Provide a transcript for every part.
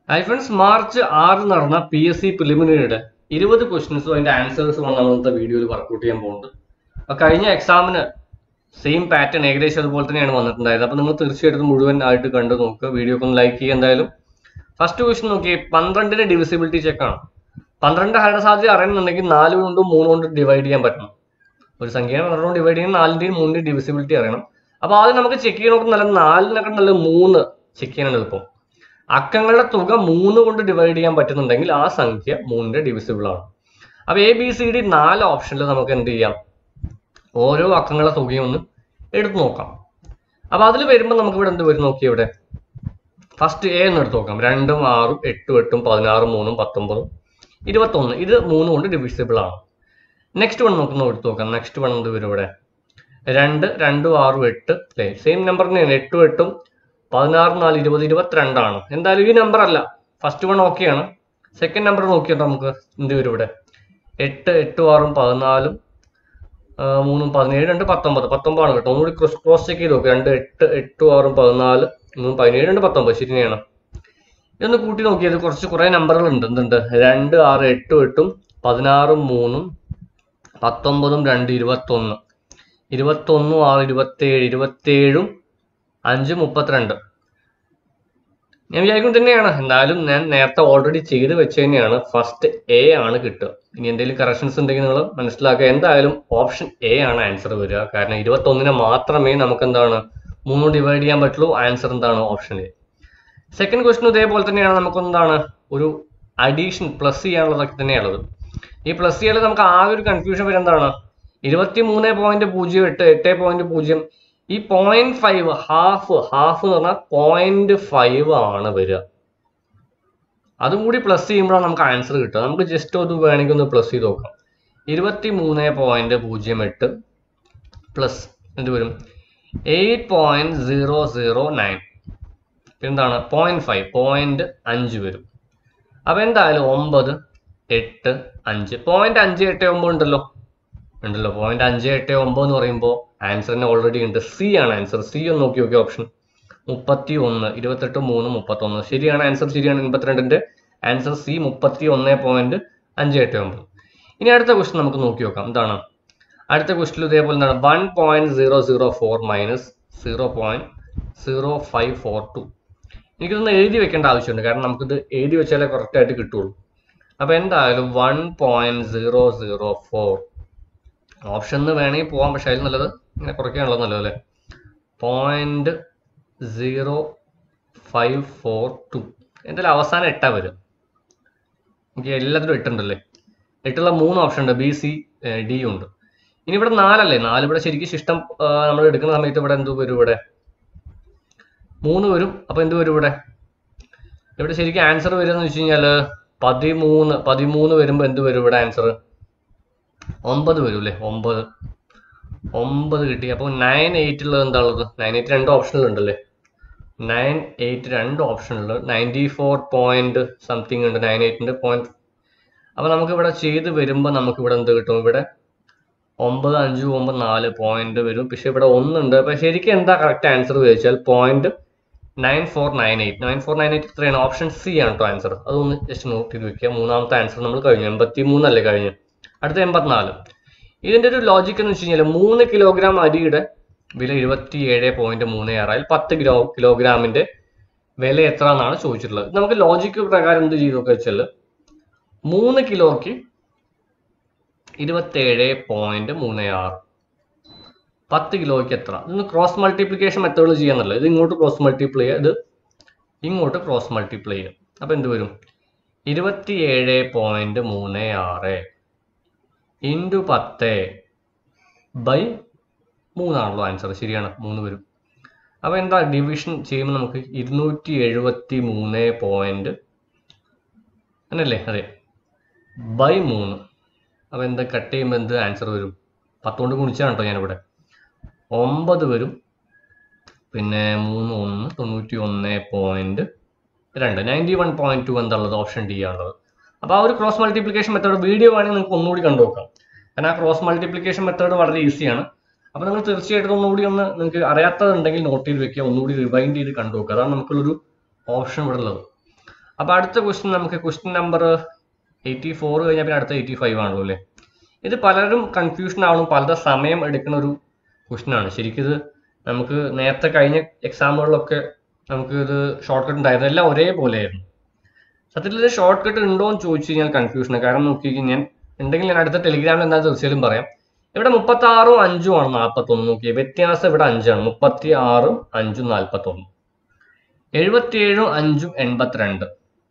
hi friends March ആറ് നടന്ന P S C പ്രിലിമിനറിയുടെ ഇരുപത് ക്വസ്റ്റ്യൻസും അതിന്റെ ആൻസേഴ്സും ആണ് നമ്മൾ ഇന്നത്തെ വീഡിയോയിൽ വർക്കൗട്ട് ചെയ്യാൻ പോകുന്നത് അപ്പോൾ കഴിഞ്ഞ എക്സാമിന് സെയിം പാറ്റേൺ ഏകദേശം അതുപോലെ തന്നെയാണ് വന്നിട്ടുണ്ടായത് അപ്പോൾ നിങ്ങൾ തീർച്ചയായിട്ടും മുഴുവൻ ആയിട്ട് കണ്ടു നോക്കുക വീഡിയോ ഒക്കെ ഒന്ന് ലൈക്ക് ചെയ്യുക എന്തായാലും ഫസ്റ്റ് ക്വസ്റ്റ്യൻ നോക്കിയേ പന്ത്രണ്ടിന്റെ ഡിവിസിബിലിറ്റി ചെക്കാണ് പന്ത്രണ്ട് ഹരണ സാധ്യത അറിയണമെന്നുണ്ടെങ്കിൽ നാല് കൊണ്ടും മൂന്ന് കൊണ്ടും ഡിവൈഡ് ചെയ്യാൻ പറ്റണം ഒരു സംഖ്യ പന്ത്രണ്ടും ഡിവൈഡ് ചെയ്യാൻ നാലിന്റെയും മൂന്നിന്റെയും ഡിവിസിബിലിറ്റി അറിയണം അപ്പോൾ ആദ്യം നമുക്ക് ചെക്ക് ചെയ്യാൻ നോക്കുന്ന നല്ല നാലിനൊക്കെ നല്ല മൂന്ന് ചെക്ക് ചെയ്യാനാണ് എളുപ്പം അക്കങ്ങളുടെ തുക മൂന്ന് കൊണ്ട് ഡിവൈഡ് ചെയ്യാൻ പറ്റുന്നുണ്ടെങ്കിൽ ആ സംഖ്യ മൂന്നിന്റെ ഡിവിസിബിൾ ആണ് അപ്പൊ എ ബി സി ഡി നാല് ഓപ്ഷനിൽ നമുക്ക് എന്ത് ചെയ്യാം ഓരോ അക്കങ്ങളുടെ തുകയും ഒന്ന് എടുത്തു നോക്കാം അപ്പൊ അതിൽ വരുമ്പോൾ നമുക്ക് ഇവിടെ എന്ത് വരും നോക്കി ഇവിടെ ഫസ്റ്റ് എ എന്ന് എടുത്ത് നോക്കാം രണ്ടും ആറും എട്ടും എട്ടും പതിനാറും മൂന്നും പത്തൊമ്പതും ഇരുപത്തൊന്ന് ഇത് മൂന്ന് കൊണ്ട് ഡിവിസിബിൾ ആണ് നെക്സ്റ്റ് വൺ നമുക്ക് എടുത്ത് നോക്കാം നെക്സ്റ്റ് വൺ എന്ത് വരും ഇവിടെ രണ്ട് രണ്ടും ആറും എട്ട് അല്ലേ സെയിം നമ്പർ തന്നെയാണ് എട്ടും എട്ടും പതിനാറ് നാല് ഇരുപത് ഇരുപത്തിരണ്ടാണ് എന്തായാലും ഈ നമ്പർ അല്ല ഫസ്റ്റ് വൺ ഓക്കെയാണ് സെക്കൻഡ് നമ്പർ നോക്കിയിട്ട് നമുക്ക് എന്ത് വരും ഇവിടെ എട്ട് എട്ടും ആറും പതിനാലും ആ, മൂന്നും പതിനേഴ് രണ്ട് പത്തൊമ്പത് പത്തൊമ്പതാണ് കേട്ടോ ഒന്നുകൂടി ക്രോസ് ക്രോസ് ചെക്ക് ചെയ്ത് നോക്കുക രണ്ട് എട്ട് എട്ടും ആറും പതിനാല് മൂന്നും പതിനേഴ് രണ്ട് പത്തൊമ്പത് ശരിയാണ് ഇതൊന്ന് കൂട്ടി നോക്കിയത് കുറച്ച് കുറേ നമ്പറുകൾ ഉണ്ട് എന്തുണ്ട് രണ്ട് ആറ് എട്ടും എട്ടും പതിനാറും മൂന്നും പത്തൊമ്പതും രണ്ട് ഇരുപത്തൊന്ന് ഇരുപത്തൊന്നും ആറ് ഇരുപത്തേഴ് ഇരുപത്തേഴും അഞ്ച് മുപ്പത്തിരണ്ട് ഞാൻ വിചാരിക്കുന്നത് തന്നെയാണ് എന്നാലും ഞാൻ നേരത്തെ ഓൾറെഡി ചെയ്ത് വെച്ച് തന്നെയാണ് ഫസ്റ്റ് എ ആണ് കിട്ടുക ഇനി എന്തെങ്കിലും കറക്ഷൻസ് ഉണ്ടെങ്കിൽ നിങ്ങൾ മനസ്സിലാക്കുക എന്തായാലും ഓപ്ഷൻ എ ആണ് ആൻസർ വരിക കാരണം ഇരുപത്തൊന്നിനെ മാത്രമേ നമുക്ക് എന്താണ് മൂന്ന് ഡിവൈഡ് ചെയ്യാൻ പറ്റുള്ളൂ ആൻസർ എന്താണ് ഓപ്ഷൻ എ സെക്കൻഡ് ക്വസ്റ്റ്യൻ ഇതേപോലെ തന്നെയാണ് നമുക്ക് എന്താണ് ഒരു അഡീഷൻ പ്ലസ് ചെയ്യാനുള്ളതൊക്കെ തന്നെയാണുള്ളത് ഈ പ്ലസ് ചെയ്യാൻ നമുക്ക് ആകെ ഒരു കൺഫ്യൂഷൻ വരും എന്താണ് ഇരുപത്തി മൂന്ന് പോയിന്റ് പൂജ്യം എട്ട് എട്ട് പോയിന്റ് പൂജ്യം ഈ പോയിന്റ് ഫൈവ് ഹാഫ് ഹാഫ് എന്ന് പറഞ്ഞാൽ പോയിന്റ് ഫൈവ് ആണ് വരിക അതും കൂടി പ്ലസ് ചെയ്യുമ്പോഴാണ് നമുക്ക് ആൻസർ കിട്ടുക നമുക്ക് ജസ്റ്റ് ഒന്ന് വേണമെങ്കിൽ ഒന്ന് പ്ലസ് ചെയ്ത് നോക്കാം ഇരുപത്തി മൂന്ന് പോയിന്റ് പൂജ്യം എട്ട് പ്ലസ് എന്ത് വരും eight point zero zero nine എന്താണ് പോയിന്റ് ഫൈവ് പോയിന്റ് അഞ്ച് വരും അപ്പൊ എന്തായാലും ഒമ്പത് എട്ട് അഞ്ച് പോയിന്റ് അഞ്ച് എട്ട് ഒമ്പത് ഉണ്ടല്ലോ ഉണ്ടല്ലോ പോയിന്റ് അഞ്ച് എട്ട് ഒമ്പത് എന്ന് പറയുമ്പോൾ ആൻസറിന് ഓൾറെഡി ഉണ്ട് സി ആണ് ആൻസർ സി ഒന്ന് നോക്കി നോക്കി ഓപ്ഷൻ മുപ്പത്തി ഒന്ന് ഇരുപത്തെട്ട് മൂന്ന് മുപ്പത്തൊന്ന് ശരിയാണ് ആൻസർ ശരിയാണ് എൺപത്തിരണ്ടിന്റെ ആൻസർ സി മുപ്പത്തി ഒന്ന് പോയിന്റ് അഞ്ച് എട്ട് ഒമ്പത് ഇനി അടുത്ത ക്വസ്റ്റ്യൻ നമുക്ക് നോക്കി നോക്കാം എന്താണ് അടുത്ത ക്വസ്റ്റ്യൻ ഇതേപോലെ എന്താണ് one point zero zero four minus zero point zero five four two എനിക്കിതൊന്ന് എഴുതി വെക്കേണ്ട ആവശ്യമുണ്ട് കാരണം നമുക്കിത് എഴുതി വെച്ചാലേ കറക്റ്റ് ആയിട്ട് കിട്ടുള്ളൂ അപ്പൊ എന്തായാലും one point zero zero four option വേണമെങ്കിൽ പോവാം പക്ഷെ അതിൽ നല്ലത് ഇങ്ങനെ കുറയ്ക്കാനുള്ളത് നല്ലത് അല്ലേ point zero five four two എന്തായാലും അവസാനം എട്ടാ വരും എനിക്ക് എല്ലാത്തിലും എട്ടുണ്ടല്ലേ എട്ടുള്ള മൂന്ന് ഓപ്ഷൻ ഉണ്ട് ബി സി ഡി ഉണ്ട് ഇനി ഇവിടെ നാലല്ലേ നാല് ഇവിടെ ശരിക്കും ശിഷ്ടം നമ്മൾ എടുക്കുന്ന സമയത്ത് ഇവിടെ എന്ത് വരും ഇവിടെ മൂന്ന് വരും അപ്പൊ എന്ത് വരും ഇവിടെ ഇവിടെ ശരിക്കും ആൻസർ വരിക എന്ന് വെച്ച് കഴിഞ്ഞാല് പതിമൂന്ന് പതിമൂന്ന് വരുമ്പോ എന്ത് വരും ഇവിടെ ആൻസർ ഒമ്പത് വരും അല്ലേ ഒമ്പത് ഒമ്പത് കിട്ടി അപ്പോൾ നയൻ എയ്റ്റുള്ളത് എന്താ ഉള്ളത് നയൻ എയ്റ്റ് രണ്ട് ഓപ്ഷനുകൾ ഉണ്ടല്ലേ നയൻ എയ്റ്റ് രണ്ട് ഓപ്ഷനുള്ളത് നയൻറ്റി ഫോർ പോയിന്റ് സംതിങ് ഉണ്ട് നയൻ എയ്റ്റിന്റെ പോയിന്റ് അപ്പോൾ നമുക്ക് ഇവിടെ ചെയ്ത് വരുമ്പോൾ നമുക്ക് ഇവിടെ എന്ത് കിട്ടും ഇവിടെ ഒമ്പത് അഞ്ച് ഒമ്പത് നാല് പോയിന്റ് വരും പക്ഷെ ഇവിടെ ഒന്നുണ്ട് അപ്പൊ ശരിക്കും എന്താ കറക്റ്റ് ആൻസർ ചോദിച്ചാൽ point nine four nine eight nine four nine eight ഇത്രയാണ് ഓപ്ഷൻ സി ആണ് കേട്ടോ ആൻസർ അതൊന്ന് ജസ്റ്റ് നോട്ട് ചെയ്ത് വെക്കുക മൂന്നാമത്തെ ആൻസർ നമ്മൾ കഴിഞ്ഞു എൺപത്തി മൂന്നല്ലേ കഴിഞ്ഞു അടുത്ത എൺപത്തിനാല് ഇതിന്റെ ഒരു ലോജിക് എന്ന് വെച്ച് കഴിഞ്ഞാൽ മൂന്ന് കിലോഗ്രാം അരിയുടെ വില ഇരുപത്തി ഏഴ് പോയിന്റ് മൂന്ന് ആറ് അതിൽ പത്ത് കിലോ കിലോഗ്രാമിന്റെ വില എത്ര എന്നാണ് ചോദിച്ചിട്ടുള്ളത് ഇത് നമുക്ക് ലോജിക്ക് പ്രകാരം എന്ത് ചെയ്തു നോക്കുക വെച്ചാൽ മൂന്ന് കിലോയ്ക്ക് ഇരുപത്തേഴ് പോയിന്റ് മൂന്ന് ആറ് പത്ത് കിലോയ്ക്ക് എത്ര ഇതൊന്ന് ക്രോസ് മൾട്ടിപ്ലിക്കേഷൻ മെത്തേഡ് ചെയ്യാന്നല്ല ഇത് ഇങ്ങോട്ട് ക്രോസ് മൾട്ടിപ്ലൈ ചെയ്യുക ഇത് ഇങ്ങോട്ട് ക്രോസ് മൾട്ടിപ്ലൈ ചെയ്യുക അപ്പൊ എന്ത് വരും ഇരുപത്തിയേഴ് പോയിന്റ് മൂന്ന് ആറ് ഇൻറ്റു പത്ത് ബൈ മൂന്നാണല്ലോ ആൻസർ ശരിയാണ് മൂന്ന് വരും അപ്പൊ എന്താ ഡിവിഷൻ ചെയ്യുമ്പോൾ നമുക്ക് ഇരുന്നൂറ്റി എഴുപത്തി മൂന്ന് പോയിന്റ് അങ്ങനല്ലേ അതെ ബൈ മൂന്ന് അപ്പൊ എന്താ കട്ട് ചെയ്യുമ്പോൾ എന്ത് ആൻസർ വരും പത്തുകൊണ്ട് ഗുണിച്ചാണ് കേട്ടോ ഞാനിവിടെ ഒമ്പത് വരും പിന്നെ മൂന്ന് ഒന്ന് തൊണ്ണൂറ്റി ഒന്ന് പോയിന്റ് രണ്ട് നയൻറ്റി വൺ പോയിന്റ് ടു എന്താണുള്ളത് ഓപ്ഷൻ ഡി ആണുള്ളത് അപ്പോൾ ആ ഒരു ക്രോസ് മൾട്ടിപ്ലിക്കേഷൻ മെത്തേഡ് വീഡിയോ വേണമെങ്കിൽ നിങ്ങൾക്ക് ഒന്നുകൂടി കണ്ടു നോക്കാം കാരണം ആ ക്രോസ് മൾട്ടിപ്ലിക്കേഷൻ മെത്തേഡ് വളരെ ഈസിയാണ് അപ്പോൾ നിങ്ങൾ തീർച്ചയായിട്ടും ഒന്നുകൂടി ഒന്ന് നിങ്ങൾക്ക് അറിയാത്തതുണ്ടെങ്കിൽ നോട്ട് ചെയ്ത് വെക്കുക ഒന്നുകൂടി റിവൈൻഡ് ചെയ്ത് കണ്ടു നോക്കുക അതാണ് നമുക്കുള്ളൊരു ഓപ്ഷൻ ഇവിടെ ഉള്ളത് അപ്പൊ അടുത്ത ക്വസ്റ്റ്യൻ നമുക്ക് ക്വസ്റ്റ്യൻ നമ്പർ എയ്റ്റി ഫോർ കഴിഞ്ഞാൽ പിന്നെ അടുത്ത എയ്റ്റി ഫൈവ് ആണല്ലോ അല്ലേ ഇത് പലരും കൺഫ്യൂഷൻ ആവണം പലരുടെ സമയം എടുക്കുന്ന ഒരു ക്വസ്റ്റ്യൻ ആണ് ശരിക്കും ഇത് നമുക്ക് നേരത്തെ കഴിഞ്ഞ എക്സാമുകളിലൊക്കെ നമുക്ക് ഇത് ഷോർട്ട് കട്ട് ഉണ്ടായിരുന്നു എല്ലാം ഒരേപോലെയായിരുന്നു സത്യത്തിൽ ഇത് ഷോർട്ട് കട്ട് ഉണ്ടോ എന്ന് ചോദിച്ചു കഴിഞ്ഞാൽ കൺഫ്യൂഷനാണ് കാരണം നോക്കി ഞാൻ ഉണ്ടെങ്കിൽ ഞാൻ അടുത്ത ടെലിഗ്രാമിൽ എന്താ തീർച്ചയായും പറയാം ഇവിടെ മുപ്പത്തി ആറും അഞ്ചും ആണ് നാൽപ്പത്തി ഒന്ന് നോക്കിയേ വ്യത്യാസം ഇവിടെ അഞ്ചാണ് മുപ്പത്തി ആറും അഞ്ചും നാൽപ്പത്തി ഒന്ന് എഴുപത്തിയേഴും അഞ്ചും എൺപത്തിരണ്ട്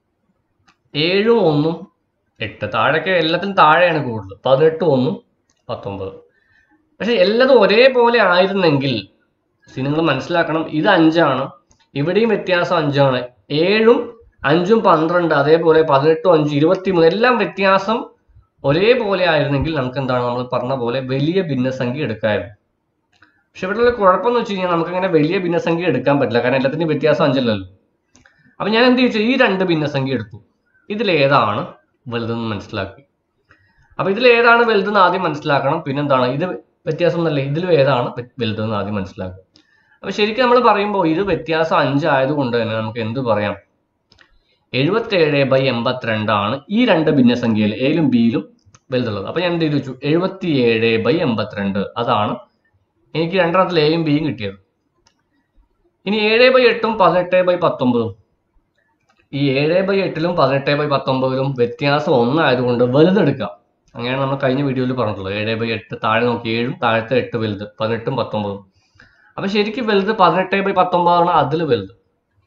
ഏഴും ഒന്നും എട്ട് താഴേക്ക് എല്ലാത്തിനും താഴെയാണ് കൂടുതൽ പതിനെട്ട് ഒന്നും പത്തൊമ്പത് പക്ഷെ എല്ലാതും ഒരേപോലെ ആയിരുന്നെങ്കിൽ നിങ്ങൾ മനസ്സിലാക്കണം ഇത് അഞ്ചാണ് ഇവിടെയും വ്യത്യാസം അഞ്ചാണ് ഏഴും അഞ്ചും പന്ത്രണ്ട് അതേപോലെ പതിനെട്ടും അഞ്ചും ഇരുപത്തിമൂന്ന് എല്ലാം വ്യത്യാസം ഒരേപോലെ ആയിരുന്നെങ്കിൽ നമുക്ക് എന്താണ് നമ്മൾ പറഞ്ഞ പോലെ വലിയ ഭിന്നസംഖ്യ എടുക്കാമായിരുന്നു പക്ഷെ ഇവിടെയുള്ള കുഴപ്പമെന്ന് വെച്ച് കഴിഞ്ഞാൽ നമുക്ക് അങ്ങനെ വലിയ ഭിന്നസംഖ്യ എടുക്കാൻ പറ്റില്ല കാരണം എല്ലാത്തിനും വ്യത്യാസം അഞ്ചല്ലല്ലോ അപ്പൊ ഞാൻ എന്ത് ചോദിച്ചു ഈ രണ്ട് ഭിന്നസംഖ്യ എടുത്തു ഇതിലേതാണ് വലുതെന്ന് മനസ്സിലാക്കി അപ്പൊ ഇതിൽ ഏതാണ് വലുതെന്ന് ആദ്യം മനസ്സിലാക്കണം പിന്നെന്താണ് ഇത് വ്യത്യാസം എന്നല്ലേ ഇതിലും ഏതാണ് വെ- വലുതെന്ന് ആദ്യം മനസ്സിലാക്കുക അപ്പൊ ശരിക്കും നമ്മൾ പറയുമ്പോൾ ഇത് വ്യത്യാസം അഞ്ചായതുകൊണ്ട് തന്നെ നമുക്ക് എന്ത് പറയാം എഴുപത്തേഴ് ബൈ എൺപത്തിരണ്ടാണ് ഈ രണ്ട് ഭിന്നസംഖ്യയിൽ എയിലും ബിയിലും വലുതുള്ളത് അപ്പൊ ഞാൻ എന്ത് ചെയ്തു വെച്ചു എഴുപത്തിയേഴ് ബൈ എൺപത്തിരണ്ട് അതാണ് എനിക്ക് രണ്ടെണ്ണത്തിൽ എയും ബിയും കിട്ടിയത് ഇനി ഏഴ് ബൈ എട്ടും പതിനെട്ട് ബൈ പത്തൊമ്പതും ഈ ഏഴ് ബൈ എട്ടിലും പതിനെട്ട് ബൈ പത്തൊമ്പതിലും വ്യത്യാസം ഒന്നായതുകൊണ്ട് വലുതെടുക്കാം അങ്ങനെയാണ് നമ്മൾ കഴിഞ്ഞ വീഡിയോയിൽ പറഞ്ഞിട്ടുള്ളത് ഏഴ് ബൈ എട്ട് താഴെ നോക്കി ഏഴും താഴത്തെ എട്ട് വലുത് പതിനെട്ടും പത്തൊമ്പതും അപ്പൊ ശരിക്കും വലുത് പതിനെട്ട് ബൈ പത്തൊമ്പതാണ് അതിൽ വലുത്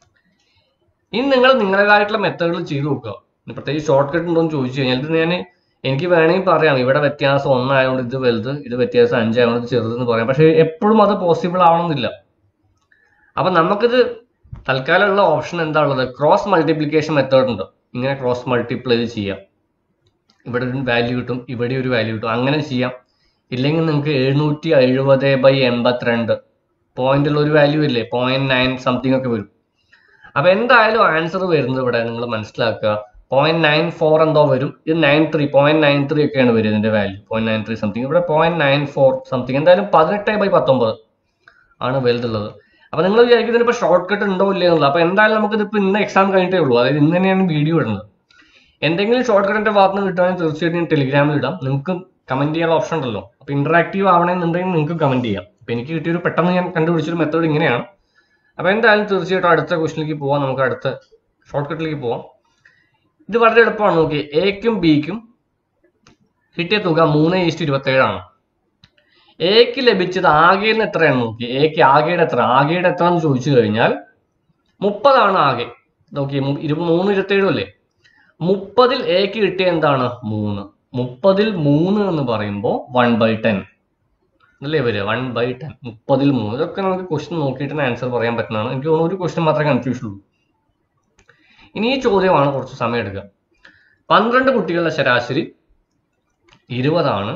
ഇനി നിങ്ങൾ നിങ്ങളുടേതായിട്ടുള്ള മെത്തേഡുകൾ ചെയ്തു നോക്കുക ഇനി പ്രത്യേകിച്ച് ഷോർട്ട് കട്ട് ഉണ്ടോ എന്ന് ചോദിച്ചു കഴിഞ്ഞാൽ ഇത് ഞാൻ എനിക്ക് വേണമെങ്കിൽ പറയാം ഇവിടെ വ്യത്യാസം ഒന്നായതുകൊണ്ട് ഇത് വലുത് ഇത് വ്യത്യാസം അഞ്ചായതുകൊണ്ട് ഇത് ചെറുതെന്ന് പറയാം പക്ഷെ എപ്പോഴും അത് പോസിബിൾ ആവണമെന്നില്ല അപ്പൊ നമുക്കിത് തൽക്കാലമുള്ള ഓപ്ഷൻ എന്താ ഉള്ളത് ക്രോസ് മൾട്ടിപ്ലിക്കേഷൻ മെത്തേഡ് ഉണ്ട് ഇങ്ങനെ ക്രോസ് മൾട്ടിപ്ലൈ ചെയ്യാം ഇവിടെ ഒരു വാല്യൂ കിട്ടും ഇവിടെ ഒരു വാല്യൂ കിട്ടും അങ്ങനെ ചെയ്യാം ഇല്ലെങ്കിൽ നിങ്ങൾക്ക് എഴുന്നൂറ്റി എഴുപത് ബൈ എൺപത്തിരണ്ട് പോയിന്റിൽ ഒരു വാല്യൂ ഇല്ലേ പോയിന്റ് നയൻ സംതിങ് ഒക്കെ വരും അപ്പൊ എന്തായാലും ആൻസർ വരുന്നത് ഇവിടെ നിങ്ങൾ മനസ്സിലാക്കുക പോയിന്റ് നയൻ ഫോർ എന്തോ വരും ഇത് nine three point nine three ഒക്കെയാണ് വരും ഇതിന്റെ value point nine three something ഇവിടെ പോയിന്റ് നയൻ ഫോർ സംതിങ് എന്തായാലും പതിനെട്ട് ബൈ പത്തൊമ്പത് ആണ് വലുതുള്ളത് അപ്പൊ നിങ്ങൾ വിചാരിക്കുന്നത് ഇപ്പൊ ഷോർട്ട് കട്ട് ഉണ്ടോ ഇല്ലയോ എന്നുള്ളത് അപ്പൊ എന്തായാലും നമുക്ക് ഇതിപ്പോ ഇന്ന് എക്സാം കഴിഞ്ഞിട്ടേ ഉള്ളൂ അതായത് ഇന്ന് തന്നെയാണ് വീഡിയോ ഇടുന്നത് എന്തെങ്കിലും ഷോർട്ട് കട്ടിന്റെ ഭാഗത്ത് നിന്ന് കിട്ടുകയാണെങ്കിൽ തീർച്ചയായിട്ടും ഞാൻ ടെലിഗ്രാമിൽ ഇടാം നിങ്ങൾക്ക് കമന്റ് ചെയ്യാനുള്ള ഓപ്ഷൻ ഉണ്ടല്ലോ അപ്പൊ ഇന്ററാക്റ്റീവ് ആവണമെന്നുണ്ടെങ്കിൽ നിങ്ങൾക്ക് കമന്റ് ചെയ്യാം അപ്പൊ എനിക്ക് കിട്ടിയൊരു പെട്ടെന്ന് ഞാൻ കണ്ടുപിടിച്ചൊരു മെത്തേഡ് ഇങ്ങനെയാണ് അപ്പൊ എന്തായാലും തീർച്ചയായിട്ടും അടുത്ത ക്വസ്റ്റിലേക്ക് പോവാം നമുക്ക് അടുത്ത ഷോർട്ട് കട്ടിലേക്ക് പോവാം ഇത് വളരെ എളുപ്പമാണ് നോക്കി എക്കും ബിക്കും കിട്ടിയ തുക മൂന്ന് ഈസ്റ്റ് ഇരുപത്തി ഏഴാണ് എക്ക് ലഭിച്ചത് ആകെ നിന്ന് എത്രയാണ് നോക്കി എക്ക് ആകെയുടെ എത്ര ആകെയുടെ എത്ര എന്ന് ചോദിച്ചു കഴിഞ്ഞാൽ മുപ്പതാണ് ആകെ നോക്കി ഇരുപ മൂന്ന് ഇരുപത്തേഴും അല്ലേ മുപ്പതിൽ എക്ക് കിട്ടിയ എന്താണ് മൂന്ന് മുപ്പതിൽ മൂന്ന് എന്ന് പറയുമ്പോൾ വൺ ബൈ ടെൻ അല്ലേ വരിക വൺ ബൈ ടെൻ മുപ്പതിൽ മൂന്ന് ഇതൊക്കെ നമുക്ക് ക്വസ്റ്റ്യൻ നോക്കിയിട്ട് ആൻസർ പറയാൻ പറ്റുന്നതാണ് എനിക്ക് തോന്നുന്നു ഒരു ക്വസ്റ്റ്യൻ മാത്രമേ കൺഫ്യൂഷൻ ഉള്ളൂ ഇനി ഈ ചോദ്യമാണ് കുറച്ച് സമയം എടുക്കുക പന്ത്രണ്ട് കുട്ടികളുടെ ശരാശരി ഇരുപതാണ്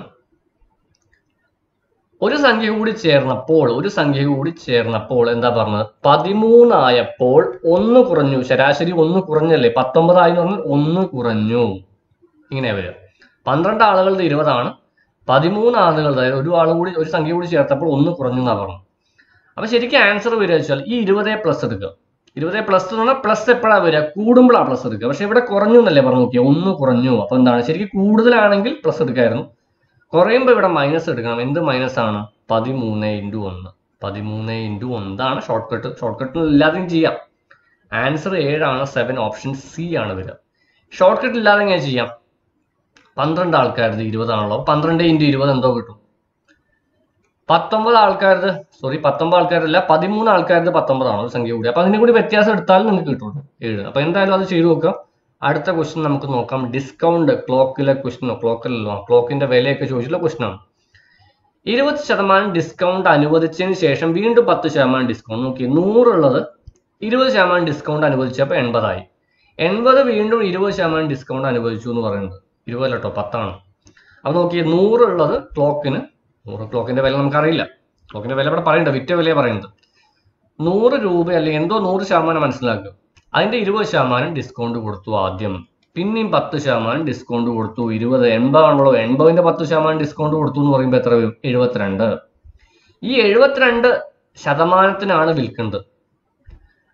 ഒരു സംഖ്യ കൂടി ചേർന്നപ്പോൾ ഒരു സംഖ്യ കൂടി ചേർന്നപ്പോൾ എന്താ പറഞ്ഞത് പതിമൂന്നായപ്പോൾ ഒന്ന് കുറഞ്ഞു ശരാശരി ഒന്ന് കുറഞ്ഞല്ലേ പത്തൊമ്പതായി എന്ന് പറഞ്ഞാൽ ഒന്ന് കുറഞ്ഞു ഇങ്ങനെ വരിക പന്ത്രണ്ട് ആളുകളുടെ ഇരുപതാണ് പതിമൂന്ന് ആളുകളുടെ അതായത് ഒരു ആളും കൂടി ഒരു സംഖ്യ കൂടി ചേർത്തപ്പോൾ ഒന്ന് കുറഞ്ഞു എന്നാ പറഞ്ഞു അപ്പൊ ശരിക്കും ആൻസർ വരിക വെച്ചാൽ ഈ ഇരുപതേ പ്ലസ് എടുക്കുക ഇരുപതേ പ്ലസ് എന്ന് പറഞ്ഞാൽ പ്ലസ് എപ്പോഴാണ് വരിക കൂടുമ്പോഴാണ് പ്ലസ് എടുക്കുക പക്ഷെ ഇവിടെ കുറഞ്ഞു എന്നല്ലേ പറഞ്ഞു നോക്കിയാൽ ഒന്ന് കുറഞ്ഞു അപ്പൊ എന്താണ് ശരിക്കും കൂടുതലാണെങ്കിൽ പ്ലസ് എടുക്കായിരുന്നു കുറയുമ്പോൾ ഇവിടെ മൈനസ് എടുക്കണം എന്ത് മൈനസ് ആണ് പതിമൂന്ന് ഇൻറ്റു ഒന്ന് പതിമൂന്ന് ഇൻറ്റു ഒന്നാണ് ഷോർട്ട് കട്ട് ഷോർട്ട് കട്ട് ഇല്ലാതെയും ചെയ്യാം ആൻസർ ഏഴാണ് സെവൻ ഓപ്ഷൻ സി ആണ് വരിക ഷോർട്ട് കട്ട് ഇല്ലാതെ എങ്ങനെ ചെയ്യാം പന്ത്രണ്ട് ആൾക്കാരത് ഇരുപതാണല്ലോ പന്ത്രണ്ട് ഇൻറ്റു ഇരുപത് എന്തോ കിട്ടും പത്തൊമ്പത് ആൾക്കാരത് സോറി പത്തൊമ്പത് ആൾക്കാരല്ല പതിമൂന്ന് ആൾക്കാരത് പത്തൊമ്പതാണോ ഒരു സംഖ്യ കൂടി അപ്പൊ അതിനെ കൂടി വ്യത്യാസം എടുത്താലും നിങ്ങൾക്ക് കിട്ടുള്ളൂ ഏഴ് അപ്പൊ എന്തായാലും അത് ചെയ്തു നോക്കാം അടുത്ത ക്വസ്റ്റ്യൻ നമുക്ക് നോക്കാം ഡിസ്കൗണ്ട് ക്ലോക്കിലെ ക്വസ്റ്റ്യനോ ക്ലോക്കിലല്ലോ ക്ലോക്കിന്റെ വിലയൊക്കെ ചോദിച്ചിട്ടുള്ള ക്വസ്റ്റ്യൻ ആണ് ഇരുപത് ശതമാനം ഡിസ്കൗണ്ട് അനുവദിച്ചതിന് ശേഷം വീണ്ടും പത്ത് ശതമാനം ഡിസ്കൗണ്ട് നോക്കി നൂറുള്ളത് ഇരുപത് ശതമാനം ഡിസ്കൗണ്ട് അനുവദിച്ചപ്പോൾ എൺപതായി എൺപത് വീണ്ടും ഇരുപത് ശതമാനം ഡിസ്കൗണ്ട് അനുവദിച്ചു എന്ന് പറയുന്നത് ഇരുപതല്ല കേട്ടോ പത്താണ് അപ്പൊ നോക്കി നൂറുള്ളത് ക്ലോക്കിന് നൂറ് ക്ലോക്കിന്റെ വില നമുക്കറിയില്ല ക്ലോക്കിന്റെ വില ഇവിടെ പറയണ്ട വിറ്റ വിലയെ പറയുന്നത് നൂറ് രൂപ അല്ലെങ്കിൽ എന്തോ നൂറ് ശതമാനം മനസ്സിലാക്കുക അതിന്റെ ഇരുപത് ശതമാനം ഡിസ്കൗണ്ട് കൊടുത്തു ആദ്യം പിന്നെയും പത്ത് ശതമാനം ഡിസ്കൗണ്ട് കൊടുത്തു ഇരുപത് എൺപതാണല്ലോ എൺപതിന്റെ പത്ത് ശതമാനം ഡിസ്കൗണ്ട് കൊടുത്തു എന്ന് പറയുമ്പോൾ എത്ര വരും എഴുപത്തിരണ്ട് ഈ എഴുപത്തിരണ്ട് ശതമാനത്തിനാണ് വിൽക്കുന്നത്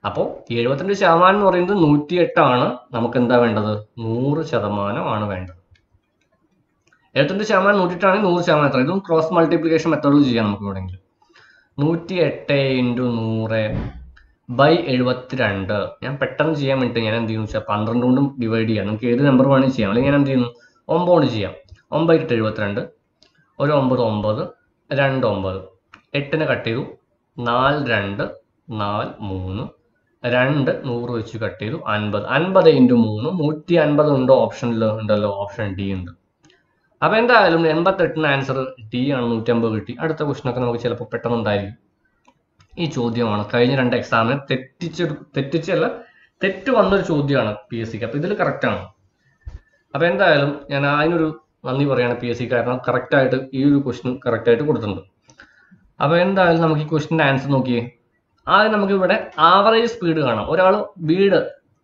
അപ്പോൾ എഴുപത്തിരണ്ട് ശതമാനം എന്ന് പറയുന്നത് നൂറ്റി എട്ടാണ് നമുക്ക് എന്താ വേണ്ടത് നൂറ് ശതമാനമാണ് വേണ്ടത് എഴുപത്തിരണ്ട് ശതമാനം നൂറ്റിട്ടാണെങ്കിൽ നൂറ് ശതമാനം എത്ര ഇതും ക്രോസ് മൾട്ടിപ്ലിക്കേഷൻ മെത്തേഡിൽ ചെയ്യാം നമുക്ക് വേണമെങ്കിൽ നൂറ്റി എട്ട് ഇൻറ്റു നൂറ് ബൈ എഴുപത്തിരണ്ട് ഞാൻ പെട്ടെന്ന് ചെയ്യാൻ വേണ്ടി ഞാൻ എന്ത് ചെയ്യുന്നു വെച്ചാൽ പന്ത്രണ്ട് കൊണ്ടും ഡിവൈഡ് ചെയ്യാം നമുക്ക് ഏത് നമ്പർ വേണമെങ്കിൽ ചെയ്യാം അല്ലെങ്കിൽ ഞാൻ എന്ത് ചെയ്യുന്നു ഒമ്പത് കൊണ്ട് ചെയ്യാം ഒമ്പത് ഇട്ട് എഴുപത്തിരണ്ട് ഒരു ഒമ്പത് ഒമ്പത് രണ്ട് ഒമ്പത് എട്ടിന് കട്ട് ചെയ്തു നാല് രണ്ട് നാല് മൂന്ന് രണ്ട് നൂറ് വെച്ച് കട്ട് ചെയ്തു അൻപത് അൻപത് ഇൻറ്റു മൂന്ന് നൂറ്റി അൻപത് ഉണ്ടോ ഓപ്ഷനിൽ ഉണ്ടല്ലോ ഓപ്ഷൻ ഡി ഉണ്ട് അപ്പൊ എന്തായാലും എൺപത്തെട്ടിന് ആൻസർ ഡി ആണ് നൂറ്റമ്പത് കിട്ടി അടുത്ത ക്വസ്റ്റനൊക്കെ നമുക്ക് ചിലപ്പോൾ പെട്ടെന്ന് ഉണ്ടായിരിക്കും ഈ ചോദ്യമാണ് കഴിഞ്ഞ രണ്ട് എക്സാമിന് തെറ്റിച്ചൊരു തെറ്റിച്ചല്ല തെറ്റ് വന്നൊരു ചോദ്യമാണ് പി എസ് സിക്ക് അപ്പൊ ഇതിൽ കറക്റ്റ് ആണ് അപ്പൊ എന്തായാലും ഞാൻ അതിനൊരു നന്ദി പറയാണ് പി എസ് സി കാരണം കറക്റ്റ് ആയിട്ട് ഈ ഒരു ക്വസ്റ്റ്യൻ കറക്റ്റ് ആയിട്ട് കൊടുത്തിട്ടുണ്ട് അപ്പൊ എന്തായാലും നമുക്ക് ഈ ക്വസ്റ്റിന്റെ ആൻസർ നോക്കിയേ ആദ്യം നമുക്ക് ഇവിടെ ആവറേജ് സ്പീഡ് കാണാം ഒരാൾ വീട്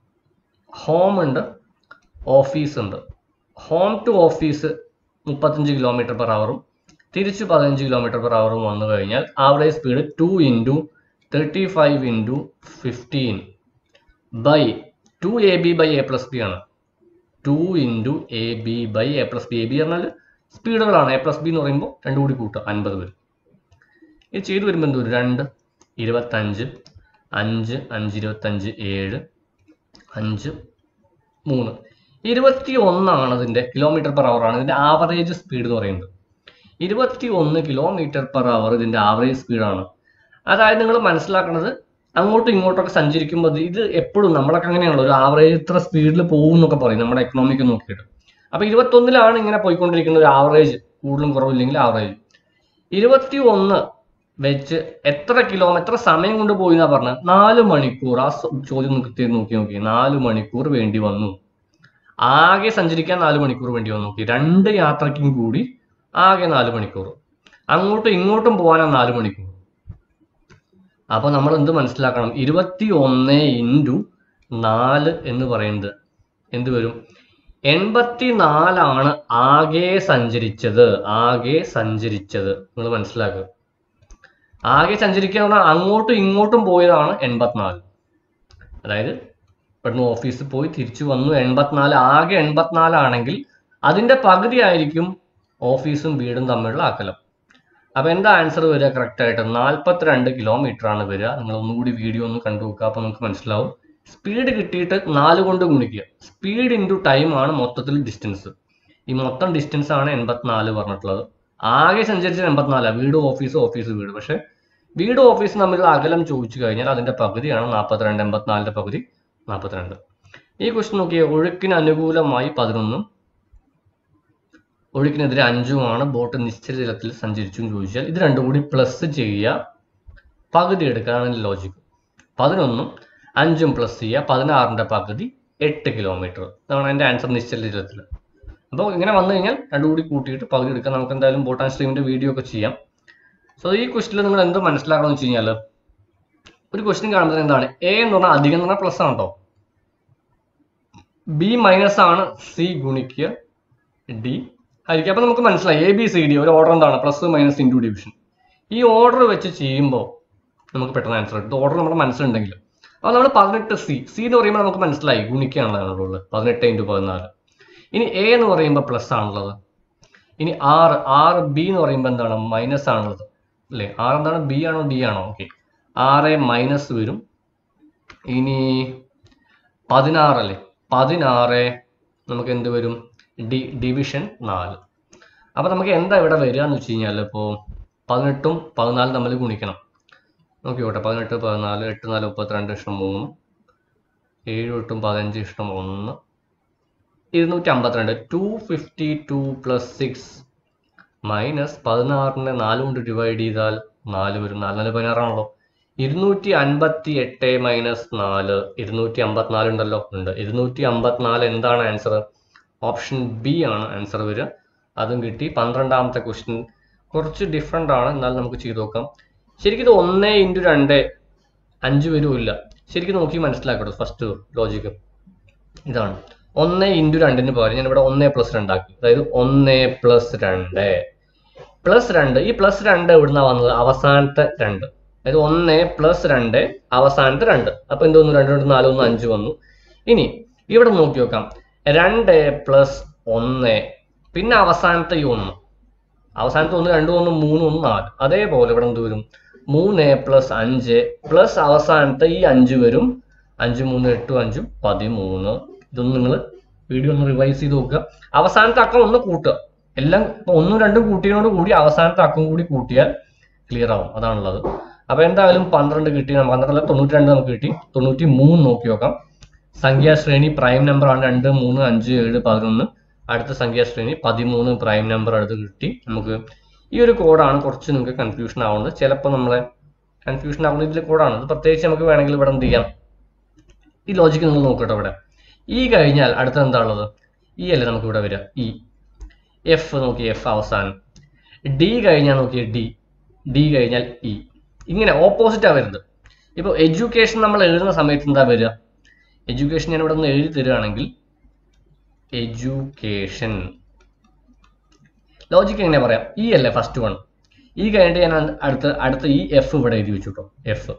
ഹോം ഉണ്ട് ഓഫീസ് ഉണ്ട് ഹോം ടു ഓഫീസ് മുപ്പത്തഞ്ച് കിലോമീറ്റർ പെർ അവറും തിരിച്ച് പതിനഞ്ച് കിലോമീറ്റർ പെർ അവറും വന്നു കഴിഞ്ഞാൽ average speed two into thirty five into fifteen by two A B by A plus B ആണ് two into A B by A plus B A B പറഞ്ഞാൽ സ്പീഡുകളാണ് എ പ്ലസ് ബി എന്ന് പറയുമ്പോൾ രണ്ടും കൂടി കൂട്ടുക അൻപത് വരും ഇത് ചെയ്തു വരുമ്പോൾ എന്തോ രണ്ട് ഇരുപത്തഞ്ച് അഞ്ച് അഞ്ച് ഇരുപത്തഞ്ച് ഏഴ് അഞ്ച് മൂന്ന് ഇരുപത്തി ഒന്നാണ് ഇതിൻ്റെ കിലോമീറ്റർ പെർ അവർ ആണ് ഇതിൻ്റെ ആവറേജ് സ്പീഡ് എന്ന് പറയുന്നത് ഇരുപത്തി ഒന്ന് കിലോമീറ്റർ പെർ അവർ ഇതിൻ്റെ ആവറേജ് സ്പീഡാണ് അതായത് നിങ്ങൾ മനസ്സിലാക്കുന്നത് അങ്ങോട്ടും ഇങ്ങോട്ടൊക്കെ സഞ്ചരിക്കുമ്പോൾ ഇത് എപ്പോഴും നമ്മളൊക്കെ അങ്ങനെയാണല്ലോ ഒരു ആവറേജ് ഇത്ര സ്പീഡിൽ പോകും എന്നൊക്കെ പറയും നമ്മുടെ എക്കണോമിക്ക് നോക്കിയിട്ട് അപ്പൊ ഇരുപത്തൊന്നിലാണ് ഇങ്ങനെ പോയിക്കൊണ്ടിരിക്കുന്ന ഒരു ആവറേജ് കൂടുതലും കുറവില്ലെങ്കിൽ ആവറേജ് ഇരുപത്തി ഒന്ന് വെച്ച് എത്ര കിലോമീറ്റർ എത്ര സമയം കൊണ്ട് പോയി എന്നാ പറഞ്ഞത് നാല് മണിക്കൂർ ആ സ- ചോദ്യം കൃത്യം നോക്കി നോക്കി നാല് മണിക്കൂർ വേണ്ടി വന്നു ആകെ സഞ്ചരിക്കാൻ നാല് മണിക്കൂർ വേണ്ടി വന്നു നോക്കി രണ്ട് യാത്രയ്ക്കും കൂടി ആകെ നാല് മണിക്കൂർ അങ്ങോട്ടും ഇങ്ങോട്ടും പോകാനാ നാല് മണിക്കൂർ അപ്പൊ നമ്മൾ എന്ത് മനസ്സിലാക്കണം ഇരുപത്തി ഒന്ന് ഇൻറ്റു നാല് എന്ന് പറയുന്നത് എന്ത് വരും എൺപത്തി നാലാണ് ആകെ സഞ്ചരിച്ചത് ആകെ സഞ്ചരിച്ചത് നിങ്ങൾ മനസ്സിലാക്കുക ആകെ സഞ്ചരിക്കുക എന്ന് പറഞ്ഞാൽ അങ്ങോട്ടും ഇങ്ങോട്ടും പോയതാണ് എൺപത്തിനാല് അതായത് ഇവിടുന്ന് ഓഫീസിൽ പോയി തിരിച്ചു വന്നു എൺപത്തിനാല് ആകെ എൺപത്തിനാലാണെങ്കിൽ അതിന്റെ പകുതി ആയിരിക്കും ഓഫീസും വീടും തമ്മിലുള്ള അകലം അപ്പൊ എന്താ ആൻസർ വരിക കറക്റ്റ് ആയിട്ട് നാൽപ്പത്തിരണ്ട് കിലോമീറ്റർ ആണ് വരിക നിങ്ങൾ ഒന്നുകൂടി വീഡിയോ ഒന്ന് കണ്ടു നോക്കുക അപ്പൊ നമുക്ക് മനസ്സിലാവും സ്പീഡ് കിട്ടിയിട്ട് നാല് കൊണ്ട് ഗുണിക്കുക സ്പീഡ് ഇൻറ്റു ടൈം ആണ് മൊത്തത്തിൽ ഡിസ്റ്റൻസ് ഈ മൊത്തം ഡിസ്റ്റൻസ് ആണ് എൺപത്തിനാല് പറഞ്ഞിട്ടുള്ളത് ആകെ സഞ്ചരിച്ചത് എൺപത്തിനാലാണ് വീട് ഓഫീസ് ഓഫീസ് വീട് പക്ഷെ വീട് ഓഫീസ് തമ്മിലുള്ള അകലം ചോദിച്ചു കഴിഞ്ഞാൽ അതിന്റെ പകുതിയാണ് നാൽപ്പത്തിരണ്ട് എൺപത്തിനാലിന്റെ പകുതി നാൽപ്പത്തിരണ്ട് ഈ ക്വസ്റ്റ്യൻ നോക്കിയാൽ ഒഴുക്കിന് അനുകൂലമായി പതിനൊന്നും ഒഴുക്കിനെതിരെ അഞ്ചുമാണ് ബോട്ട് നിശ്ചിത ജലത്തിൽ സഞ്ചരിച്ചു എന്ന് ചോദിച്ചാൽ ഇത് രണ്ടും കൂടി പ്ലസ് ചെയ്യുക പകുതി എടുക്കാനാണ് ലോജിക്ക് പതിനൊന്നും അഞ്ചും പ്ലസ് ചെയ്യുക പതിനാറിന്റെ പകുതി എട്ട് കിലോമീറ്റർ ഇതാണ് എൻ്റെ ആൻസർ നിശ്ചല ജലത്തിൽ അപ്പോൾ ഇങ്ങനെ വന്നു കഴിഞ്ഞാൽ രണ്ടും കൂടി കൂട്ടിയിട്ട് പകുതി എടുക്കാം നമുക്ക് എന്തായാലും ബോട്ട് ആൻഡ് സ്ട്രീമിന്റെ വീഡിയോ ഒക്കെ ചെയ്യാം സോ ഈ ക്വസ്റ്റിൽ നിങ്ങൾ എന്ത് മനസ്സിലാക്കണം എന്ന് വെച്ച് കഴിഞ്ഞാൽ ഒരു ക്വസ്റ്റ്യൻ കാണുന്നത് എന്താണ് എ എന്ന് പറഞ്ഞാൽ അധികം എന്ന് പറഞ്ഞാൽ പ്ലസ് ആണ് കേട്ടോ ബി മൈനസ് ആണ് സി ഗുണിക്കുക ഡി ആയിരിക്കും അപ്പൊ നമുക്ക് മനസ്സിലായി എ ബി സി ഡി ഒരു ഓർഡർ എന്താണ് പ്ലസ് മൈനസ് ഇൻറ്റു ഡിവിഷൻ ഈ ഓർഡർ വെച്ച് ചെയ്യുമ്പോൾ നമുക്ക് പെട്ടെന്ന് ആൻസർ കിട്ടും ഓർഡർ നമ്മുടെ മനസ്സിലുണ്ടെങ്കിൽ അപ്പോൾ നമ്മൾ പതിനെട്ട് സി സി എന്ന് പറയുമ്പോൾ നമുക്ക് മനസ്സിലായി ഗുണിക്കാനുള്ളതാണ് ഉള്ളത് പതിനെട്ട് ഇൻറ്റു പതിനാല് ഇനി എ എന്ന് പറയുമ്പോൾ പ്ലസ് ആണുള്ളത് ഇനി ആറ് ആറ് ബി എന്ന് പറയുമ്പോൾ എന്താണ് മൈനസ് ആണുള്ളത് അല്ലേ ആറ് എന്താണ് ബി ആണോ ഡി ആണോ ഓക്കെ ആറ് മൈനസ് വരും ഇനി പതിനാറല്ലേ പതിനാറ് നമുക്ക് എന്ത് വരും ഡി ഡിവിഷൻ നാല് അപ്പൊ നമുക്ക് എന്താ ഇവിടെ വരിക എന്ന് വെച്ച് കഴിഞ്ഞാൽ ഇപ്പോൾ പതിനെട്ടും പതിനാലും തമ്മിൽ ഗുണിക്കണം നോക്കിക്കോട്ടെ പതിനെട്ട് പതിനാല് എട്ട് നാല് മുപ്പത്തിരണ്ട് ഇഷ്ടം മൂന്ന് ഏഴ് എട്ടും പതിനഞ്ച് ഇഷ്ടം ഒന്ന് ഇരുന്നൂറ്റി അമ്പത്തിരണ്ട് two fifty two plus six minus പതിനാറിനെ നാല് കൊണ്ട് ഡിവൈഡ് ചെയ്താൽ നാല് വരും നാല് നാല് പതിനാറാണല്ലോ ഇരുന്നൂറ്റി അൻപത്തി എട്ട് മൈനസ് നാല് ഇരുന്നൂറ്റി അമ്പത്തിനാല് ഉണ്ടല്ലോ ഉണ്ട് ഇരുന്നൂറ്റി അമ്പത്തിനാല് എന്താണ് ആൻസർ ഓപ്ഷൻ ബി ആണ് ആൻസർ വരിക അതും കിട്ടി പന്ത്രണ്ടാമത്തെ ക്വസ്റ്റ്യൻ കുറച്ച് ഡിഫറെൻ്റ് ആണ് എന്നാൽ നമുക്ക് ചെയ്തു നോക്കാം ശരിക്കും ഇത് ഒന്ന് ഇൻറ്റു രണ്ട് അഞ്ച് വരും ശരിക്കും നോക്കി മനസ്സിലാക്കട്ടോ ഫസ്റ്റ് ലോജിക്ക് ഇതാണ് ഒന്ന് ഇൻറ്റു രണ്ടിന് പകരം ഞാൻ ഇവിടെ ഒന്ന് പ്ലസ് രണ്ടാക്കി അതായത് ഒന്ന് പ്ലസ് രണ്ട് പ്ലസ് രണ്ട് ഈ പ്ലസ് രണ്ട് എവിടുന്നാ വന്നത് അവസാനത്തെ രണ്ട് അതായത് ഒന്ന് പ്ലസ് രണ്ട് അവസാനത്തെ രണ്ട് അപ്പൊ എന്ത് വന്നു രണ്ട് രണ്ട് നാല് ഒന്ന് അഞ്ച് വന്നു ഇനി ഇവിടെ നോക്കി നോക്കാം രണ്ട് പ്ലസ് ഒന്ന് പിന്നെ അവസാനത്തെ ഈ ഒന്ന് അവസാനത്തെ ഒന്ന് രണ്ട് ഒന്ന് മൂന്ന് ഒന്ന് നാല് അതേപോലെ ഇവിടെ എന്ത് വരും മൂന്ന് പ്ലസ് അഞ്ച് പ്ലസ് അവസാനത്തെ ഈ അഞ്ച് വരും അഞ്ച് മൂന്ന് എട്ടും അഞ്ചും പതിമൂന്ന് ഇതൊന്നും നിങ്ങൾ വീഡിയോ ഒന്ന് റിവൈസ് ചെയ്ത് നോക്കുക അവസാനത്തെ അക്കം ഒന്ന് കൂട്ടുക എല്ലാം ഇപ്പൊ ഒന്നും രണ്ടും കൂട്ടിയതിനോട് കൂടി അവസാനത്തെ അക്കം കൂടി കൂട്ടിയാൽ ക്ലിയർ ആവും അതാണുള്ളത് അപ്പൊ എന്തായാലും പന്ത്രണ്ട് കിട്ടി നമുക്ക് പന്ത്രണ്ടല്ല തൊണ്ണൂറ്റി രണ്ട് നമുക്ക് കിട്ടി തൊണ്ണൂറ്റി മൂന്ന് നോക്കി നോക്കാം സംഖ്യാശ്രേണി പ്രൈം നമ്പർ ആണ് രണ്ട് മൂന്ന് അഞ്ച് ഏഴ് പതിനൊന്ന് അടുത്ത സംഖ്യാശ്രേണി പതിമൂന്ന് പ്രൈം നമ്പർ അടുത്ത് കിട്ടി നമുക്ക് ഈ ഒരു കോഡാണ് കുറച്ച് നിങ്ങൾക്ക് കൺഫ്യൂഷൻ ആവുന്നത് ചിലപ്പോൾ നമ്മളെ കൺഫ്യൂഷൻ ആവുന്ന ഇതിൽ കോഡാണ് ഇത് പ്രത്യേകിച്ച് നമുക്ക് വേണമെങ്കിൽ ഇവിടെ എന്ത് ചെയ്യാം ഈ ലോജിക്ക് നിങ്ങൾ നോക്കട്ടെ ഇവിടെ ഈ കഴിഞ്ഞാൽ അടുത്ത എന്താ ഉള്ളത് ഈ അല്ലേ നമുക്ക് ഇവിടെ വരിക ഈ എഫ് നോക്കി എഫ് അവസാനം ഡി കഴിഞ്ഞാൽ നോക്കിയ ഡി ഡി കഴിഞ്ഞാൽ ഇ ഇങ്ങനെ ഓപ്പോസിറ്റാണ് വരുന്നത് ഇപ്പോൾ എഡ്യൂക്കേഷൻ നമ്മൾ എഴുതുന്ന സമയത്ത് എന്താ വരിക എഡ്യൂക്കേഷൻ ഞാൻ ഇവിടെ നിന്ന് എഴുതി തരികയാണെങ്കിൽ എഡ്യൂക്കേഷൻ ലോജിക്ക് എങ്ങനെ പറയാം ഈ അല്ലേ ഫസ്റ്റ് വൺ ഈ കഴിഞ്ഞിട്ട് ഞാൻ അടുത്ത അടുത്ത ഈ എഫ് ഇവിടെ എഴുതി വെച്ചു കേട്ടോ എഫ്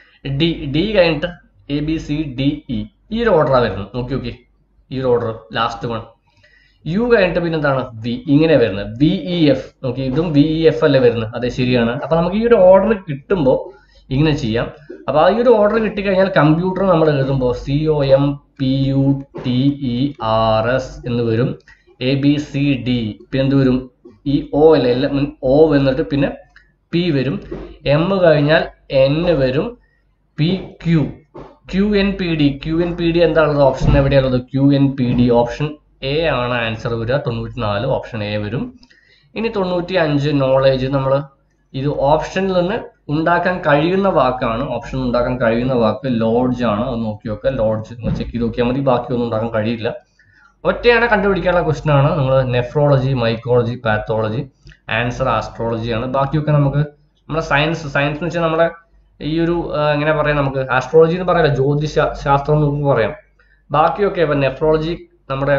ഡി ഡി കഴിഞ്ഞിട്ട് A B C D E ഈ ഒരു ഓർഡറാണ് വരുന്നത് നോക്കി നോക്കി ഈ ഒരു ഓർഡർ ലാസ്റ്റ് വൺ യു കഴിഞ്ഞിട്ട് പിന്നെ എന്താണ് വി ഇങ്ങനെ വരുന്നത് വി ഇ എഫ് നോക്കി ഇതും വി ഇ എഫ് അല്ലേ വരുന്നത് അതെ ശരിയാണ് അപ്പൊ നമുക്ക് ഈ ഒരു ഓർഡർ കിട്ടുമ്പോൾ ഇങ്ങനെ ചെയ്യാം അപ്പൊ ആ ഈ ഒരു ഓർഡർ കിട്ടിക്കഴിഞ്ഞാൽ കമ്പ്യൂട്ടർ നമ്മൾ എഴുതുമ്പോൾ C O M P U T E R S എന്ന് വരും എ ബി സി ഡി പിന്നെ എന്ത് വരും ഈ ഒ അല്ലേ എല്ലാം ഒ വന്നിട്ട് പിന്നെ പി വരും എം കഴിഞ്ഞാൽ എൻ വരും P Q Q N P D Q N P D എന്താണുള്ളത് ഓപ്ഷൻ എവിടെയുള്ളത് Q N P D option A ആണ് ആൻസർ വരിക തൊണ്ണൂറ്റി നാല് ഓപ്ഷൻ എ വരും ഇനി തൊണ്ണൂറ്റി അഞ്ച് നോളേജ് നമ്മൾ ഇത് ഓപ്ഷനിൽ നിന്ന് ഉണ്ടാക്കാൻ കഴിയുന്ന വാക്കാണ് ഓപ്ഷൻ ഉണ്ടാക്കാൻ കഴിയുന്ന വാക്ക് ലോഡ്ജ് ആണ് അത് നോക്കി നോക്കുക ലോഡ്ജ് ചെക്ക് ചെയ്ത് നോക്കിയാൽ മതി ബാക്കിയൊന്നും ഉണ്ടാക്കാൻ കഴിയില്ല ഒറ്റയാണ് കണ്ടുപിടിക്കാനുള്ള ക്വസ്റ്റൻ ആണ് നിങ്ങൾ nephrology mycology pathology answer astrology ആണ് ബാക്കിയൊക്കെ നമുക്ക് നമ്മുടെ സയൻസ് സയൻസ് എന്ന് വെച്ചാൽ നമ്മുടെ ഈ ഒരു ആ, എങ്ങനെ പറയാം നമുക്ക് ആസ്ട്രോളജി എന്ന് പറയാം ജ്യോതിഷ ശാസ്ത്രം എന്ന് നമുക്ക് പറയാം ബാക്കിയൊക്കെ ഇപ്പം നെഫ്രോളജി നമ്മുടെ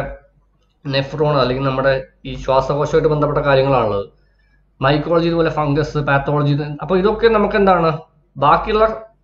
നെഫ്രോൺ അല്ലെങ്കിൽ നമ്മുടെ ഈ ശ്വാസകോശമായിട്ട് ബന്ധപ്പെട്ട കാര്യങ്ങളാണുള്ളത് മൈക്കോളജി ഇതുപോലെ ഫംഗസ് പാത്തോളജി അപ്പോൾ ഇതൊക്കെ നമുക്ക് എന്താണ് ബാക്കിയുള്ള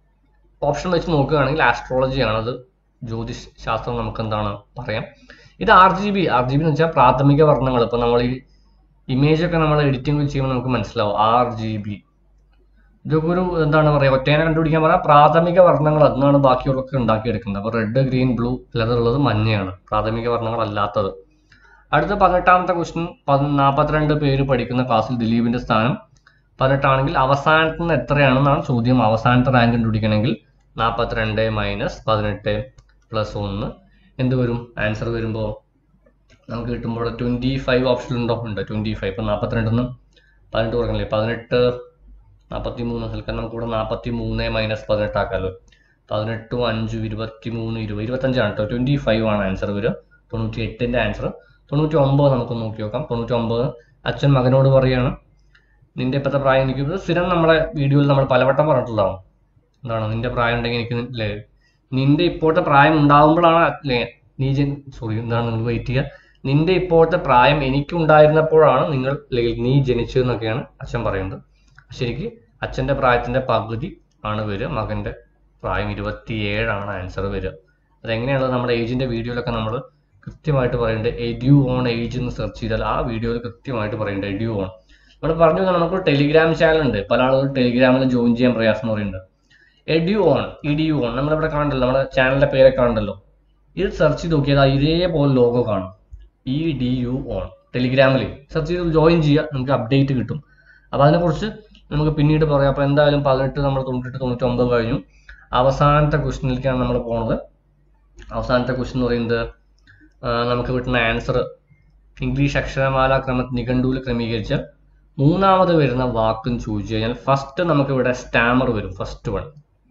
ഓപ്ഷൻ വെച്ച് നോക്കുകയാണെങ്കിൽ ആസ്ട്രോളജി ആണത് ജ്യോതിഷ് ശാസ്ത്രം നമുക്ക് എന്താണ് പറയാം ഇത് R G B R G B എന്ന് വെച്ചാൽ പ്രാഥമിക വർണ്ണങ്ങൾ ഇപ്പൊ നമ്മൾ ഈ ഇമേജ് ഒക്കെ നമ്മൾ എഡിറ്റിംഗ് ചെയ്യുമ്പോൾ നമുക്ക് മനസ്സിലാവും ആർ ജി ബി ഇതൊക്കെ ഒരു എന്താണ് പറയുക ഒറ്റേനെ കണ്ടുപിടിക്കാൻ പറയാം പ്രാഥമിക വർണ്ണങ്ങൾ അതാണ് ബാക്കിയുള്ളതൊക്കെ ഉണ്ടാക്കിയെടുക്കുന്നത് അപ്പോൾ റെഡ് ഗ്രീൻ ബ്ലൂ ഉള്ളത് മഞ്ഞയാണ് പ്രാഥമിക വർണ്ണങ്ങൾ അല്ലാത്തത് അടുത്ത പതിനെട്ടാമത്തെ ക്വസ്റ്റ്യൻ നാൽപ്പത്തിരണ്ട് പേര് പഠിക്കുന്ന ക്ലാസ്സിൽ ദിലീപിന്റെ സ്ഥാനം പതിനെട്ടാണെങ്കിൽ അവസാനത്ത് നിന്ന് എത്രയാണെന്നാണ് ചോദ്യം അവസാനത്തെ റാങ്ക് കണ്ടുപിടിക്കണമെങ്കിൽ നാൽപ്പത്തിരണ്ട് മൈനസ് പതിനെട്ട് പ്ലസ് ഒന്ന് എന്ത് വരും ആൻസർ വരുമ്പോൾ നമുക്ക് കിട്ടുമ്പോൾ ട്വൻറ്റി ഫൈവ് ഓപ്ഷൻ ഉണ്ടോ ഉണ്ട് ട്വൻറ്റി ഫൈവ് ഇപ്പം നാൽപ്പത്തിരണ്ടിന്ന് പതിനെട്ട് കുറക്കണില്ലേ പതിനെട്ട് നാൽപ്പത്തി മൂന്ന് നൽകാൻ നമുക്ക് ഇവിടെ നാൽപ്പത്തി മൂന്ന് മൈനസ് പതിനെട്ട് ആക്കാമല്ലോ പതിനെട്ടും അഞ്ചും ഇരുപത്തി മൂന്ന് ഇരുപത് ഇരുപത്തഞ്ചാണ് കേട്ടോ ട്വൻറ്റി ഫൈവ് ആണ് ആൻസർ വരിക തൊണ്ണൂറ്റി എട്ടിൻ്റെ ആൻസർ തൊണ്ണൂറ്റി ഒമ്പത് നമുക്ക് നോക്കി നോക്കാം തൊണ്ണൂറ്റി ഒമ്പത് അച്ഛൻ മകനോട് പറയുകയാണ് നിന്റെ ഇപ്പോഴത്തെ പ്രായം എനിക്ക് ഇത് സ്ഥിരം നമ്മുടെ വീഡിയോയിൽ നമ്മൾ പലവട്ടം പറഞ്ഞിട്ടുള്ളതാണ് എന്താണ് നിന്റെ പ്രായം ഉണ്ടെങ്കിൽ എനിക്ക് അല്ലേ നിന്റെ ഇപ്പോഴത്തെ പ്രായം ഉണ്ടാകുമ്പോഴാണ് അല്ലേ നീ ജൻ സോറി എന്താണ് നിങ്ങൾ വെയിറ്റ് ചെയ്യുക നിന്റെ ഇപ്പോഴത്തെ പ്രായം എനിക്കുണ്ടായിരുന്നപ്പോഴാണ് നിങ്ങൾ അല്ലെങ്കിൽ നീ ജനിച്ചതെന്നൊക്കെയാണ് അച്ഛൻ പറയുന്നത് ശരിക്ക് അച്ഛന്റെ പ്രായത്തിന്റെ പകുതി ആണ് വരിക മകന്റെ പ്രായം ഇരുപത്തിയേഴാണ് ആൻസർ വരിക അതെങ്ങനെയാണത് നമ്മുടെ ഏജിന്റെ വീഡിയോയിലൊക്കെ നമ്മൾ കൃത്യമായിട്ട് പറയുന്നുണ്ട് എഡ്യൂ ഓൺ ഏജ് എന്ന് സെർച്ച് ചെയ്താൽ ആ വീഡിയോയിൽ കൃത്യമായിട്ട് പറയുന്നുണ്ട് എഡ്യൂ ഓൺ നമ്മൾ പറഞ്ഞു തന്നെ നമുക്ക് ടെലിഗ്രാം ചാനൽ ഉണ്ട് പല ആളുകൾ ടെലിഗ്രാമിൽ ജോയിൻ ചെയ്യാൻ പ്രയാസം എന്ന് പറയുന്നുണ്ട് എഡ്യൂ ഓൺ ഇഡിയു ഓൺ നമ്മളിവിടെ കാണണ്ടല്ലോ നമ്മുടെ ചാനലിന്റെ പേരൊക്കെ കാണണ്ടല്ലോ ഇത് സെർച്ച് ചെയ്ത് നോക്കിയാൽ ആ ഇതേപോലെ ലോഗോ കാണും ഇ ഡി യു ഓൺ ടെലിഗ്രാമിൽ സെർച്ച് ചെയ്ത് ജോയിൻ ചെയ്യുക നമുക്ക് അപ്ഡേറ്റ് കിട്ടും അപ്പോൾ അതിനെക്കുറിച്ച് നമുക്ക് പിന്നീട് പറയാം അപ്പോൾ എന്തായാലും പതിനെട്ട് നമ്മൾ തൊണ്ണൂറ്റെട്ട് തൊണ്ണൂറ്റൊമ്പത് കഴിഞ്ഞു അവസാനത്തെ ക്വസ്റ്റിനിലേക്കാണ് നമ്മൾ പോണത് അവസാനത്തെ ക്വസ്റ്റ്യൻ എന്ന് പറയുന്നത് ആ, നമുക്ക് കിട്ടുന്ന ആൻസർ ഇംഗ്ലീഷ് അക്ഷരമാല ക്രമത്തിൽ നിഘണ്ടുവിൽ ക്രമീകരിച്ച മൂന്നാമത് വരുന്ന വാക്കും ചോദിച്ചു കഴിഞ്ഞാൽ ഫസ്റ്റ് നമുക്ക് ഇവിടെ സ്റ്റാമർ വരും ഫസ്റ്റ് വൺ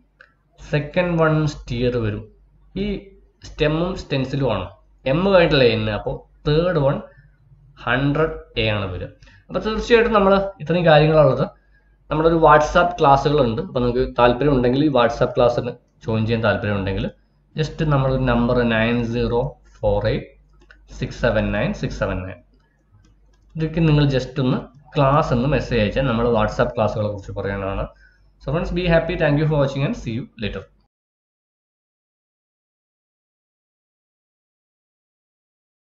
സെക്കൻഡ് വൺ സ്റ്റിയർ വരും ഈ സ്റ്റെമ്മും സ്റ്റെൻസിലും ആണ് എം കഴിഞ്ഞിട്ടല്ലേ എൻ അപ്പോൾ തേർഡ് വൺ ഹൺഡ്രഡ് എ ആണ് വരിക അപ്പോൾ തീർച്ചയായിട്ടും നമ്മൾ ഇത്രയും കാര്യങ്ങളുള്ളത് നമ്മുടെ ഒരു വാട്സാപ്പ് ക്ലാസ്സുകളുണ്ട് അപ്പോൾ നിങ്ങൾക്ക് താല്പര്യം ഉണ്ടെങ്കിൽ ഈ വാട്സാപ്പ് ക്ലാസ്സിന് ജോയിൻ ചെയ്യാൻ താല്പര്യം ഉണ്ടെങ്കിൽ ജസ്റ്റ് നമ്മളൊരു number nine zero four eight six seven nine six seven nine ഇതൊക്കെ നിങ്ങൾ ജസ്റ്റ് ഒന്ന് ക്ലാസ് എന്ന് മെസ്സേജ് അയച്ചാൽ നമ്മൾ വാട്സാപ്പ് ക്ലാസ്സുകളെ കുറിച്ച് പറയാനാണ് so friends be happy thank you for watching and see you later